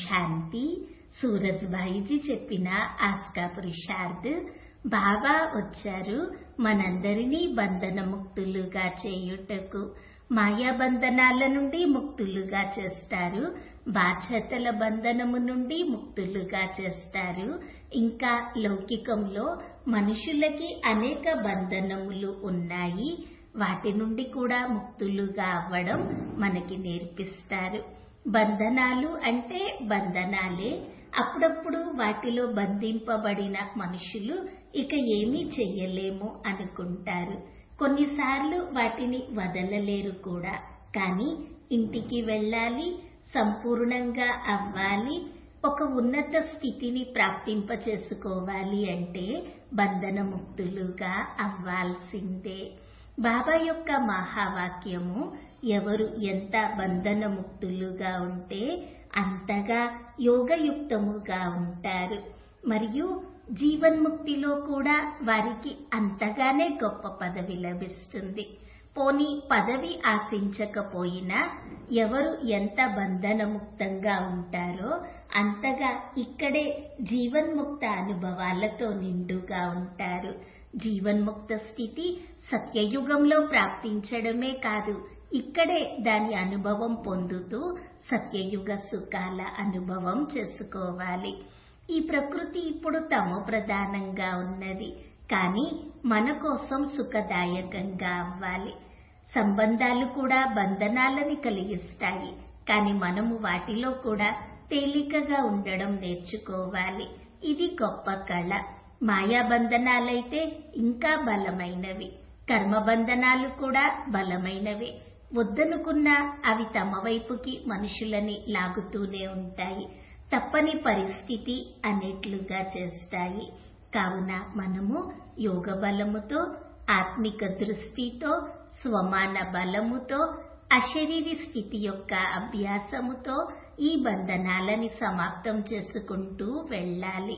శాంతి సూరజ్భాయిజీ చెప్పిన ఆస్కా పురుషార్థ్ బాబా వచ్చారు మనందరినీ బంధనముక్తులుగా చేయుటకు మాయా బంధనాల నుండి ముక్తులుగా చేస్తారు బాధ్యతల బంధనము నుండి ముక్తులుగా చేస్తారు ఇంకా లౌకికంలో మనుషులకి అనేక బంధనములు ఉన్నాయి వాటి నుండి కూడా ముక్తులుగా అవ్వడం మనకి నేర్పిస్తారు బంధనాలు అంటే బంధనాలే అప్పుడప్పుడు వాటిలో బంధింపబడిన మనుషులు ఇక ఏమీ చెయ్యలేము అనుకుంటారు కొన్నిసార్లు వాటిని వదలలేరు కూడా కానీ ఇంటికి వెళ్ళాలి సంపూర్ణంగా అవ్వాలి ఒక ఉన్నత స్థితిని ప్రాప్తింప చేసుకోవాలి అంటే బంధనముక్తులుగా అవ్వాల్సిందే బాబా యొక్క మహావాక్యము ఎవరు ఎంత బంధనముక్తులుగా ఉంటే అంతగా యోగయుక్తముగా ఉంటారు మరియు జీవన్ముక్తిలో కూడా వారికి అంతగానే గొప్ప పదవి లభిస్తుంది పోని పదవి ఆశించకపోయినా ఎవరు ఎంత బంధనముక్తంగా ఉంటారో అంతగా ఇక్కడే జీవన్ముక్త అనుభవాలతో నిండుగా ఉంటారు జీవన్ముక్త స్థితి సత్యయుగంలో ప్రాప్తించడమే కాదు ఇక్కడే దాని అనుభవం పొందుతూ సత్యయుగ సుఖాల అనుభవం చేసుకోవాలి ఈ ప్రకృతి ఇప్పుడు తమో ప్రధానంగా ఉన్నది కానీ మన కోసం సుఖదాయకంగా అవ్వాలి సంబంధాలు కూడా బంధనాలని కలిగిస్తాయి కానీ మనము వాటిలో కూడా తేలికగా ఉండడం నేర్చుకోవాలి ఇది గొప్ప కళ మాయా బంధనాలైతే ఇంకా బలమైనవి కర్మబంధనాలు కూడా బలమైనవే వద్దనుకున్నా అవి తమ వైపుకి మనుషులని లాగుతూనే ఉంటాయి తప్పని పరిస్థితి అనేట్లుగా చేస్తాయి కావున మనము యోగ బలముతో ఆత్మిక దృష్టితో స్వమాన బలముతో అశరీరి స్థితి యొక్క అభ్యాసముతో ఈ బంధనాలని సమాప్తం చేసుకుంటూ వెళ్ళాలి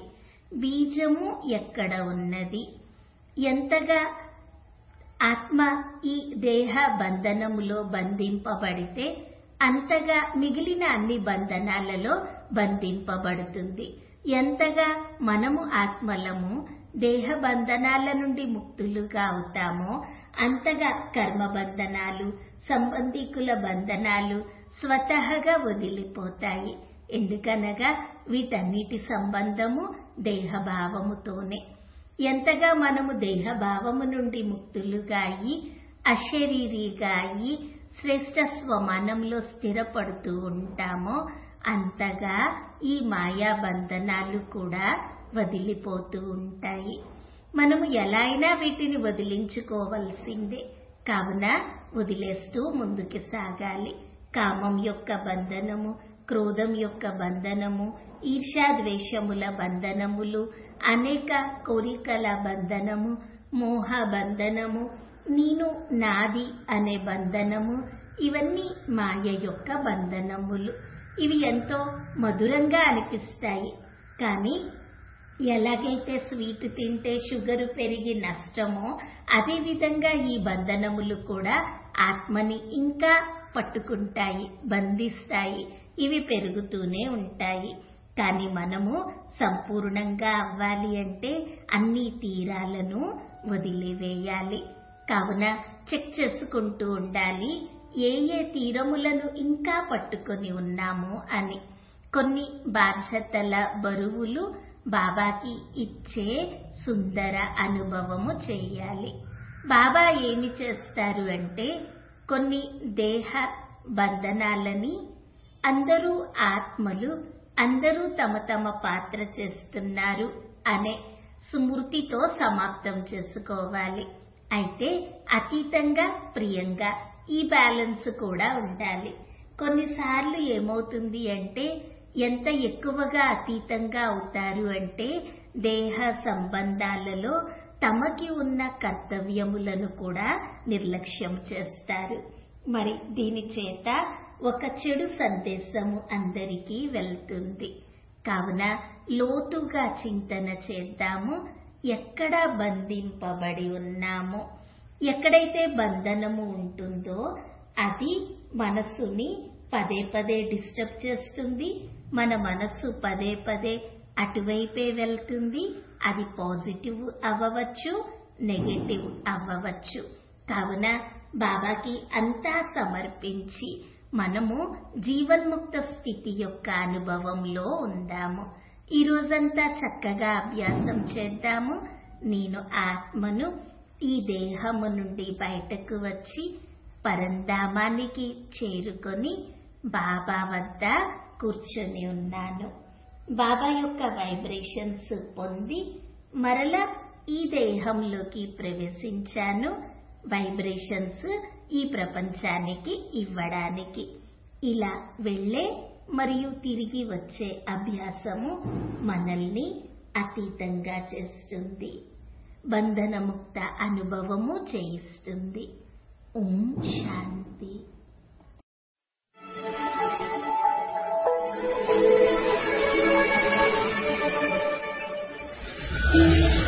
బీజము ఎక్కడ ఉన్నది ఎంతగా ఆత్మ ఈ దేహ బంధనములో బంధింపబడితే అంతగా మిగిలిన అన్ని బంధనాలలో బంధింపబడుతుంది ఎంతగా మనము ఆత్మలము దేహ బంధనాల నుండి ముక్తులుగా అవుతామో అంతగా కర్మ బంధనాలు సంబంధికుల బంధనాలు స్వతహగా వదిలిపోతాయి ఎందుకనగా వీటన్నిటి సంబంధము దేహభావముతోనే ఎంతగా మనము దేహభావము నుండి ముక్తులుగా అయి అశరీరిగా అయి శ్రేష్ట స్వమానంలో స్థిరపడుతూ ఉంటామో అంతగా ఈ మాయా బంధనాలు కూడా వదిలిపోతూ ఉంటాయి మనము ఎలా అయినా వీటిని వదిలించుకోవలసిందే కావున వదిలేస్తూ ముందుకు సాగాలి కామం యొక్క బంధనము క్రోధం యొక్క బంధనము ఈర్ష్యాద్వేషముల బంధనములు అనేక కోరికల బంధనము మోహ బంధనము నేను నాది అనే బంధనము ఇవన్నీ మాయ యొక్క బంధనములు ఇవి ఎంతో మధురంగా అనిపిస్తాయి కానీ ఎలాగైతే స్వీట్ తింటే షుగరు పెరిగి నష్టమో అదేవిధంగా ఈ బంధనములు కూడా ఆత్మని ఇంకా పట్టుకుంటాయి బంధిస్తాయి ఇవి పెరుగుతూనే ఉంటాయి కానీ మనము సంపూర్ణంగా అవ్వాలి అంటే అన్ని తీరాలను వదిలివేయాలి కావున చెక్ చేసుకుంటూ ఉండాలి ఏ ఏ తీరములను ఇంకా పట్టుకొని ఉన్నాము అని కొన్ని బాధ్యతల బరువులు బాబాకి ఇచ్చే సుందర అనుభవము చేయాలి బాబా ఏమి చేస్తారు అంటే కొన్ని దేహ బంధనాలని అందరూ ఆత్మలు అందరూ తమ తమ పాత్ర చేస్తున్నారు అనే స్మృతితో సమాప్తం చేసుకోవాలి అయితే అతీతంగా ప్రియంగా ఈ బ్యాలెన్స్ కూడా ఉండాలి కొన్నిసార్లు ఏమవుతుంది అంటే ఎంత ఎక్కువగా అతీతంగా అవుతారు అంటే దేహ సంబంధాలలో తమకి ఉన్న కర్తవ్యములను కూడా నిర్లక్ష్యం చేస్తారు మరి దీని చేత ఒక చెడు సందేశము అందరికీ వెళ్తుంది కావున లోతుగా చింతన చేద్దాము ఎక్కడ బంధింపబడి ఉన్నామో ఎక్కడైతే బంధనము ఉంటుందో అది మనసుని పదే పదే డిస్టర్బ్ చేస్తుంది మన మనస్సు పదే పదే అటువైపే వెళ్తుంది అది పాజిటివ్ అవ్వవచ్చు నెగటివ్ అవ్వవచ్చు కావున బాబాకి అంతా సమర్పించి మనము జీవన్ముక్త స్థితి యొక్క అనుభవంలో ఉందాము ఈ రోజంతా చక్కగా అభ్యాసం చేద్దాము నేను ఆత్మను ఈ దేహము నుండి బయటకు వచ్చి పరంధామానికి చేరుకొని బాబా వద్ద కూర్చొని ఉన్నాను బాబా యొక్క వైబ్రేషన్స్ పొంది మరలా ఈ దేహంలోకి ప్రవేశించాను వైబ్రేషన్స్ ఈ ప్రపంచానికి ఇవ్వడానికి ఇలా వెళ్ళే మరియు తిరిగి వచ్చే అభ్యాసము మనల్ని అతీతంగా చేస్తుంది బంధనముక్త అనుభవము చేయిస్తుంది ఓం శాంతి Thank you.